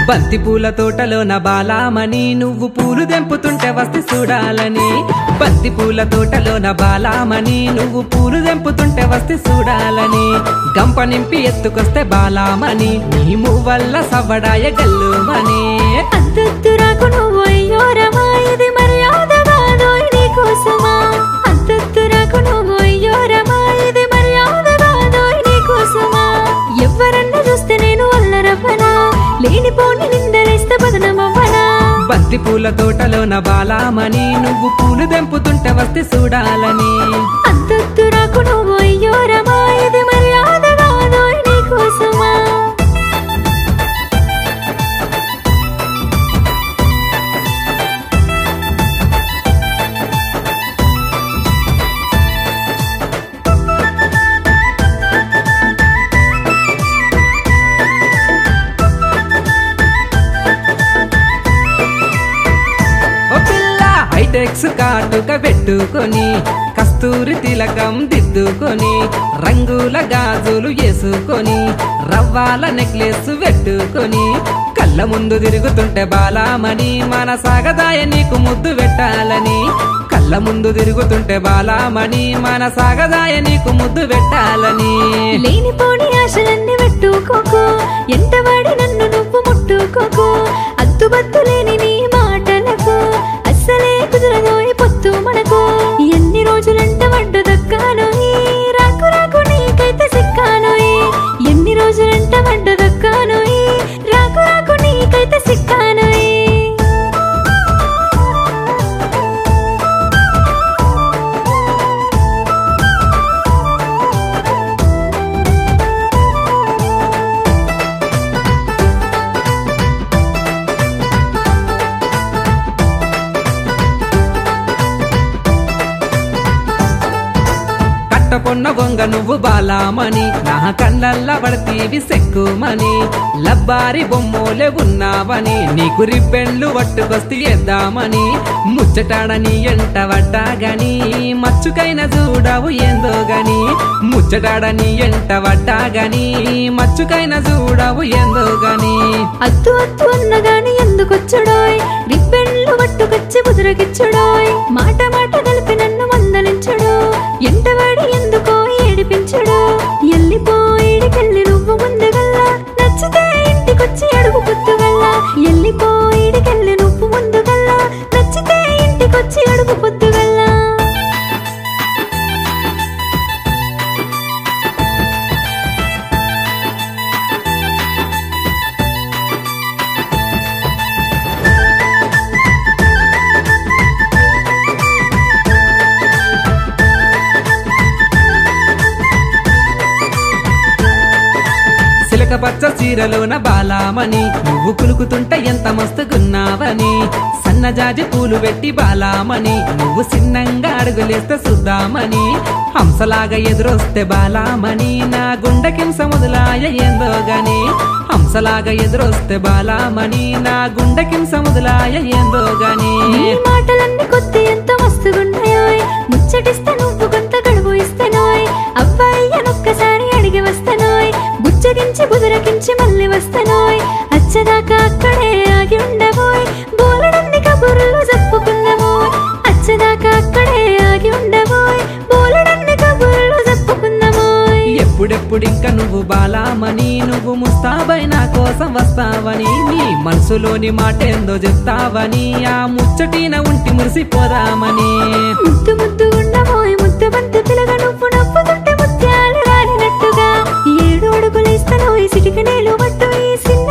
బంతి పూల తోటలోన బాలామణి నువ్వు పూలు దెంపుతుంటే వస్తే చూడాలని బంతి పూల తోటలోన బాలామణి నువ్వు పూలు దెంపుతుంటే వస్తే చూడాలని గంప నింపి ఎత్తుకొస్తే బాలామణి నీ మువ్వల్ల సవ్వడాయ గల్లుమని అంతత్తు రాకు నువ్వు అయ్యో రమా ఇది మర్యాద కాదోయ్ నీకోసమా అంతత్తు రాకు నువ్వు అయ్యో రమా ఇది మర్యాద కాదోయ్ నీకోసమా ఎవరన్నా చూస్తే నేను అల్లరవ్వనా లేనిపోని నిందలేస్తే బదనమవ్వనా బంతి పూల తోటలోన బాలామణి నువ్వు పూలు దెంపుతుంటే వస్తే చూడాలని అంతత్తు రాకు నువ్వు అయ్యో రమా ఇది మర్యాద కాదోయ్ నీకోసమా ఓ పిల్ల హైటెక్స్ కాటుక పెట్టుకొని కస్తూరి తిలకం దిద్దుకొని రంగుల గాజులు వేసుకొని రవ్వాల నెక్లెస్ పెట్టుకొని కళ్ళ ముందు తిరుగుతుంటే బాలామణి మన సాగదాయ నీకు ముద్దు పెట్టాలని కళ్ళ ముందు తిరుగుతుంటే బాలామణి మన సాగదాయ నీకు ముద్దు పెట్టాలని లేనిపోని ఆశలన్నీ పెట్టుకోకు ఎంతవాడి నన్ను నువ్వు ముట్టుకోకు అద్దుబద్దు లేని నీ మాటలకు అస్సలే కుదరదోయ్ పొత్తు మనకు ఎన్ని రోజులంట వడ్డ దక్కాను రాకు రాకు నీకైతే సిక్కాను ఎన్ని రోజులంట వడ్డ దక్కాను రాకు రాకు నీకైతే సిక్కాను కట్టపొన్న బొంగ నువ్వు బాలామని నా కళ్ళల్ల పడతీవి సెక్కుమని లబ్బారి బొమ్మోలే ఉన్నావని నీకు రిబ్బెండ్లు పట్టుకొస్తే ఎద్దామని ముచ్చటాడని ఎంట పడ్డా గాని మచ్చుకైన చూడవు ఏందో గాని ముచ్చటాడని ఎంట పడ్డా గాని మచ్చుకైన చూడవు ఏందో గాని అద్దు అద్దు అన్నగాని ఎందుకొచ్చుడోయ్ రిబ్బెన్లు పట్టుకొచ్చి బుదురగిచ్చుడోయ్ మాట మాట కలిపి నన్ను మందలించుడు ఎంటవాడి ఎందుకో ఏడిపించుడు ఎల్లిపోయిడికెళ్ళి నువ్వు ముందుగల్లా నచ్చితే ఇంటికొచ్చి అడుగు పొద్దుగల్లా ఎల్లిపోయిడికెళ్ళి నువ్వు ముందుగల్లా నచ్చితే ఇంటికొచ్చి అడుగు పొద్దుగల్లా సిలక పచ్చ చీరలోన బాలామని నువ్వు కులుకుతుంటే ఎంత మస్తుగున్నావని సన్నజాజి పూలు పెట్టి బాలామని నువ్వు సిన్నంగా అడుగులేస్తే చూద్దామని హంసలాగా ఎదురొస్తే బాలామని నా గుండెకింస మొదలాయ ఏందో గాని హంసలాగా ఎదురొస్తే బాలామని నా గుండెకింస మొదలాయ ఏందో గాని నీ మాటలన్నీ కొద్ది ఎంత మస్తుగున్నాయోయ్ ముచ్చటిస్తే నువ్వు కొంత గడువు ఇస్తానోయ్ అబ్బాయి అనొక్కసారి అడిగి వస్తానోయ్ బుచ్చగించి బుదరకించి మళ్ళీ వస్తానోయ్ అచ్చదాకా అక్కడే ఆగి ఉండబోయ్ బోలెడన్ని కబుర్లు చెప్పుకుందామోయ్ అచ్చదాకా అక్కడే ఆగి ఉండబోయ్ బోలెడన్ని కబుర్లు చెప్పుకుందామోయ్ ఎప్పుడెప్పుడు ఇంకా నువ్వు బాలామని నువ్వు ముస్తాబై నా కోసం వస్తావని నీ మనసులోని మాట ఏందో చెప్తావని ఆ ముచ్చటిన ఉంటి మురిసిపోదామని ముద్దు ముద్దు ఉండబోయ్ ముద్దు బంతి పిలగ నువ్వు నవ్వుతుంటే ముత్యాలు రాలినట్టుగా ఏడు అడుగులేస్తాను ఈ సిటికి నీళ్ళు పట్టు ఈ సిన్న